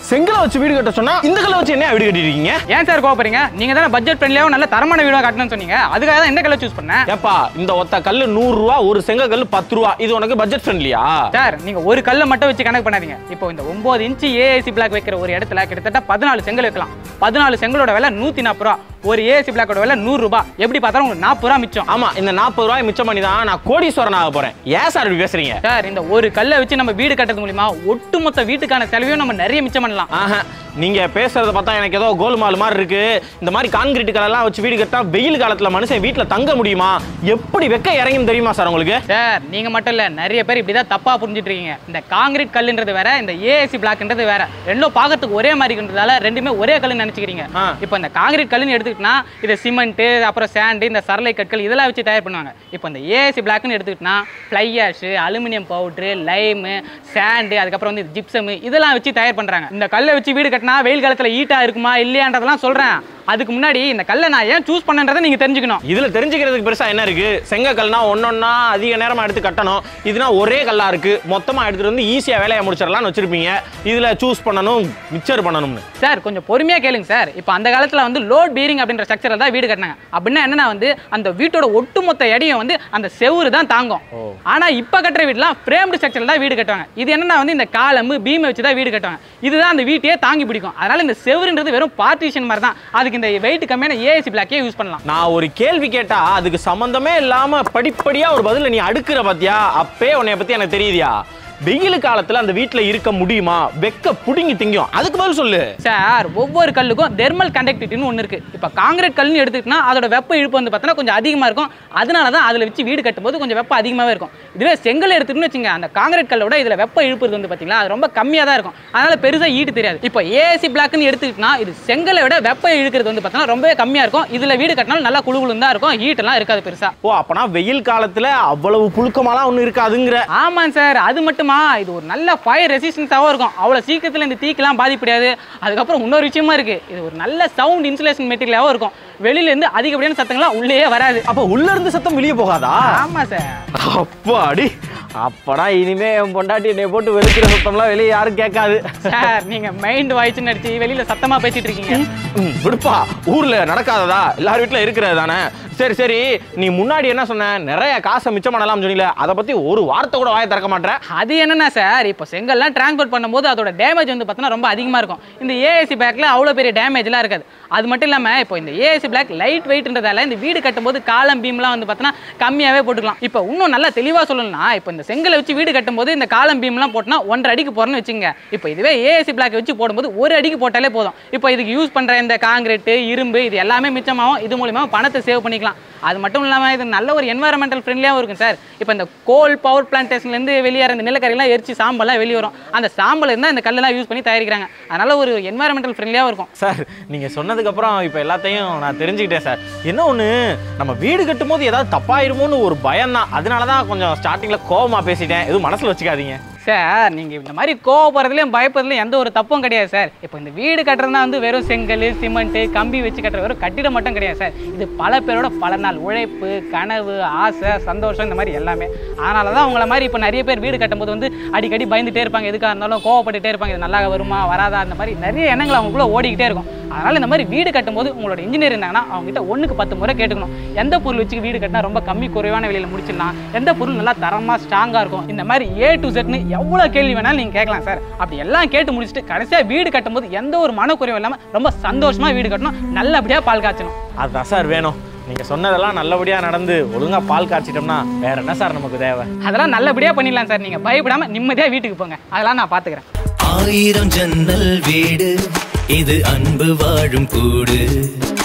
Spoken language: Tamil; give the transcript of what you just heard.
செங்கலை வச்சு வீடு கட்ட சொன்னா இந்த கல்லை வச்சு என்ன வீடு கட்டிருக்கீங்க ஏன் சார் கோவப்படுறீங்க நீங்க தானே பட்ஜெட் ஃப்ரெண்ட்லியாவும் நல்ல தரமான வீடா கட்டணும்னு சொன்னீங்க அதுக்காக தான் இந்த கலர் சூஸ் பண்ணேன் ஏப்பா இந்த ஒத்த கல்லு நூறு ரூபா ஒரு செங்க கல்லு பத்து ரூபா இது உனக்கு பட்ஜெட் ஃப்ரெண்ட்லியா சார் நீங்க ஒரு கல்லை மட்டும் வச்சு கணக்கு பண்ணாதீங்க இப்போ இந்த ஒன்பது இன்ச்சு ஏஏசி பிளாக் வைக்கிற ஒரு இடத்துல கிட்டத்தட்ட பதினாலு செங்கல் வைக்கலாம் பதினாலு செங்கலோட விலை நூத்தி நாற்பது ரூபா ஒரு ஏஏசி பிளாக்கோட விலை நூறு ரூபாய் எப்படி பார்த்தாலும் உங்களுக்கு நாற்பது ரூபா மிச்சம் ஆமா இந்த நாற்பது ரூபாய் மிச்சம் பண்ணி தான் நான் கோடீஸ்வரன் ஆக போறேன் ஏன் சார் இப்படி பேசுறீங்க சார் இந்த ஒரு கல்லை வச்சு நம்ம வீடு கட்டுறது மூலியமா ஒட்டுமொத்த வீட்டுக்கான செலவையும் நம்ம நிறைய மிச்சம் பண்ணலாம் ஆஹா நீங்க பேசுறத பார்த்தா எனக்கு ஏதோ கோல்மால் மாதிரி இருக்கு இந்த மாதிரி கான்கிரீட் கலர்லாம் வச்சு வீடு கட்டா வெயில் காலத்துல மனுஷன் வீட்ல தங்க முடியுமா எப்படி வெக்க இறங்குன்னு தெரியுமா சார் உங்களுக்கு சார் நீங்க மட்டும் இல்ல நிறைய பேர் இப்படிதான் தப்பா புரிஞ்சிட்டு இருக்கீங்க இந்த காங்கிரீட் கல்லுன்றது வேற இந்த ஏஏசி பிளாக்ன்றது வேற ரெண்டும் பார்க்கறதுக்கு ஒரே மாதிரி இருக்கிறதால ரெண்டுமே ஒரே கல்லுன்னு நினைச்சுக்கிறீங்க ஆ. இப்போ இந்த காங்கிரீட் கல்லுன்னு எடுத்துக்கிட்டா இது சிமெண்ட் அப்புறம் சாண்டு இந்த சரளை கற்கள் இதெல்லாம் வச்சு தயார் பண்ணுவாங்க இப்போ இந்த ஏஏசி பிளாக்னு எடுத்துக்கிட்டா fly ash aluminium powder lime sand அதுக்கப்புறம் வந்து ஜிப்சம் இதெல்லாம் வச்சு தயார் பண்றாங்க இந்த கல்லை வச்சு வீடு கட்டினா வெயில் காலத்துல ஈட்டா இருக்குமா இல்லையான்றதெல்லாம் சொல்றேன் அதுக்கு முன்னாடி இந்த கல்லை நான் ஏன் சூஸ் பண்ணன்றதை நீங்க தெரிஞ்சுக்கணும் இதுல தெரிஞ்சுக்கிறதுக்கு பெருசா என்ன இருக்கு செங்க கல்னா ஒன்னொன்னா அதிக நேரமா எடுத்து கட்டணும் இதுனா ஒரே கல்லா இருக்கு மொத்தமா எடுத்துட்டு வந்து ஈஸியா வேலையை முடிச்சிடலாம்னு வச்சிருப்பீங்க இதுல சூஸ் பண்ணணும் மிக்சர் பண்ணணும்னு சார் கொஞ்சம் பொறுமையா கேளுங்க சார் இப்போ அந்த காலத்துல வந்து லோட் பீரிங் அப்படின்ற ஸ்ட்ரக்சரில் தான் வீடு கட்டினாங்க அப்படின்னா என்னன்னா வந்து அந்த வீட்டோட ஒட்டுமொத்த எடையும் வந்து அந்த செவுரு தான் தாங்கும் ஆனா இப்போ கட்டுற வீடுலாம் ஃப்ரேம்டு ஸ்ட்ரக்சரில் தான் வீடு கட்டுவாங்க இது என்னன்னா வந்து இந்த காலம்பு பீமை வச்சு தான் வீடு கட்டுவாங்க இதுதான் அந்த வீட்டையே தாங்கி பிடிக்கும் அதனால இந்த செவுருன்றது வெறும் பார்ட்டிஷன் மாதிரி தான் அதுக்கு இந்த வெயிட் கம்மியான ஏஏசி பிளாக்கே யூஸ் பண்ணலாம் நான் ஒரு கேள்வி கேட்டா அதுக்கு சம்பந்தமே இல்லாம படிப்படியா ஒரு பதில நீ அடுக்குற பாத்தியா அப்பே உன்னைய பத்தி எனக்கு தெரியுதியா வெயில் காலத்துல அந்த வீட்ல இருக்க முடியுமா வெக்க புடுங்கி திங்கும் அதுக்கு பதில் சொல்லு சார் ஒவ்வொரு கல்லுக்கும் தெர்மல் கண்டக்டிவிட்டின்னு ஒன்று இருக்கு இப்போ காங்கிரீட் கல்லுன்னு எடுத்துக்கிட்டா அதோட வெப்ப இழுப்பு வந்து பார்த்தோன்னா கொஞ்சம் அதிகமாக இருக்கும் அதனால தான் அதில் வச்சு வீடு கட்டும்போது கொஞ்சம் வெப்பம் அதிகமாகவே இருக்கும் இதுவே செங்கல் எடுத்துக்கிட்டு வச்சுங்க அந்த காங்கிரீட் கல்லோட இதில் வெப்ப இழுப்பு இருக்கு வந்து பார்த்தீங்களா அது ரொம்ப கம்மியாக தான் இருக்கும் அதனால பெருசாக ஈடு தெரியாது இப்போ ஏசி பிளாக்னு எடுத்துக்கிட்டா இது செங்கலை விட வெப்ப இழுக்கிறது வந்து பார்த்தோன்னா ரொம்பவே கம்மியாக இருக்கும் இதில் வீடு கட்டினாலும் நல்லா குழுகுலும் தான் இருக்கும் ஹீட்டெல்லாம் இருக்காது பெருசாக ஓ அப்பனா வெயில் காலத்துல அவ்வளவு புழுக்கமாலாம் ஒண்ணு இருக்காதுங்கிற ஆமாம் சார் அது மட்டுமா இது ஒரு நல்ல ஃபயர் ரெசிஸ்டன்ஸாகவும் இருக்கும் அவ்வளோ சீக்கிரத்தில் இந்த தீக்கெல்லாம் பாதிப்படையாது அதுக்கப்புறம் இன்னொரு விஷயமா இருக்கு இது ஒரு நல்ல சவுண்ட் இன்சுலேஷன் மெட்டீரியலாகவும் இருக்கும் வெளியிலேருந்து அதிகப்படியான சத்தங்கள்லாம் உள்ளேயே வராது அப்ப உள்ள இருந்து சத்தம் வெளியே போகாதா ஆமாம் சார் அப்பாடி அப்படா இனிமே என் பொண்டாட்டி என்னை போட்டு வெளுக்கிற சத்தம்லாம் வெளியே யாரும் கேட்காது சார் நீங்கள் மைண்ட் வாய்ஸ்னு அடிச்சு வெளியில் சத்தமாக பேசிட்டு இருக்கீங்க ம், விடுப்பா ஊர்ல நடக்காததா எல்லார் வீட்ல இருக்கிறது தானே சரி சரி நீ முன்னாடி என்ன சொன்ன நிறைய காசை மிச்சம் பண்ணலாம் சொன்னீல அதை பத்தி ஒரு வார்த்தை கூட வாயை திறக்க மாட்டேன் அது என்னன்னா சார் இப்போ செங்கல்லாம் டிரான்ஸ்போர்ட் பண்ணும்போது அதோட டேமேஜ் வந்து பார்த்தோன்னா ரொம்ப அதிகமாக இருக்கும் இந்த ஏஏசி பேக்கில் அவ்வளோ பெரிய டேமேஜ்லாம் இருக்காது அது மட்டும் இல்லாமல் இப்போ இந்த ஏஏசி பிளாக் லைட் வெயிட்ன்றதால இந்த வீடு கட்டும்போது காலம் பீம்லாம் வந்து பார்த்தோன்னா கம்மியாகவே போட்டுக்கலாம் இப்போ இன்னும் நல்லா தெளிவாக சொல்லணும்னா இப்போ இந்த செங்கலை வச்சு வீடு கட்டும்போது இந்த காலம் பீம்லாம் போட்டோன்னா ஒன்றரை அடிக்கு போகிறோன்னு வச்சுங்க இப்போ இதுவே ஏஏசி பிளாக் வச்சு போடும்போது ஒரு அடிக்கு போட்டாலே போதும் இப்போ இதுக்கு யூஸ் பண்ணுற இந்த காங்கிரீட்டு இரும்பு இது எல்லாமே மிச்சமாகும் இது மூலிமா பணத்தை சேவ் பண்ணிக்கலாம் அது மட்டும் இல்லாமல் இது நல்ல ஒரு என்வாரன்மெண்டல் ஃப்ரெண்ட்லியாகவும் இருக்கும் சார் இப்போ இந்த கோல் பவர் பிளான்டேஷன்லேருந்து வெளியேற இந்த நிலக்கரியெல்லாம் எரிச்சு சாம்பல்லாம் வெளியே வரும் அந்த சாம்பல் இருந்தால் இந்த கல்லெல்லாம் யூஸ் பண்ணி தயாரிக்கிறாங்க அதனால ஒரு என்வாரன்மெண்டல் ஃப்ரெண்ட்லியாகவும் இருக்கும் சார் நீங்க சொன்னதுக்கு அப்புறம் இப்போ எல்லாத்தையும் நான் தெரிஞ்சுக்கிட்டேன் சார் என்ன ஒன்று நம்ம வீடு கட்டும் போது ஏதாவது தப்பாயிருமோன்னு ஒரு பயம் தான் அதனால தான் கொஞ்சம் ஸ்டார்டிங்ல கோவமா பேசிட்டேன் எதுவும் மனசுல வச்சுக்காதீங்க சார் நீங்கள் இந்த மாதிரி கோவப்படுறதுலையும் பயப்படுறதுலையும் எந்த ஒரு தப்பும் கிடையாது சார் இப்போ இந்த வீடு கட்டுறதுனா வந்து வெறும் செங்கல் சிமெண்ட்டு கம்பி வச்சு கட்டுற வெறும் கட்டிடம் மட்டும் கிடையாது சார் இது பல பேரோட பல நாள் உழைப்பு கனவு ஆசை சந்தோஷம் இந்த மாதிரி எல்லாமே அதனால தான் உங்களை மாதிரி இப்போ நிறைய பேர் வீடு கட்டும்போது வந்து அடிக்கடி பயந்துட்டே இருப்பாங்க எதுக்காக இருந்தாலும் கோவப்பட்டுட்டே இருப்பாங்க இது நல்லா வருமா வராதா அந்த மாதிரி நிறைய எண்ணங்கள் அவங்களுக்குள்ள ஓடிக்கிட்டே இருக்கும் அதனால இந்த மாதிரி வீடு கட்டும்போது உங்களோட இன்ஜினியர் இருந்தாங்கன்னா அவங்க கிட்ட ஒண்ணுக்கு பத்து முறை கேட்டுக்கணும் எந்த பொருள் வச்சு வீடு கட்டினா ரொம்ப கம்மி குறைவான விலையில முடிச்சிடலாம் எந்த பொருள் நல்லா தரமா ஸ்ட்ராங்கா இருக்கும் இந்த மாதிரி ஏ டு செட்னு எவ்வளவு கேள்வி வேணாலும் நீங்க கேட்கலாம் சார் அப்படி எல்லாம் கேட்டு முடிச்சுட்டு கடைசியா வீடு கட்டும்போது எந்த ஒரு மனக்குறைவும் இல்லாம ரொம்ப சந்தோஷமா வீடு கட்டணும் நல்லபடியா பால் காய்ச்சணும் அதுதான் சார் வேணும் நீங்க சொன்னதெல்லாம் நல்லபடியா நடந்து ஒழுங்கா பால் காய்ச்சிட்டோம்னா வேற என்ன சார் நமக்கு தேவை அதெல்லாம் நல்லபடியா பண்ணிடலாம் சார் நீங்க பயப்படாம நிம்மதியா வீட்டுக்கு போங்க அதெல்லாம் நான் பாத்துக்கிறேன் ஆயிரம் ஜன்னல் வீடு இது அன்பு வாழும் கூடு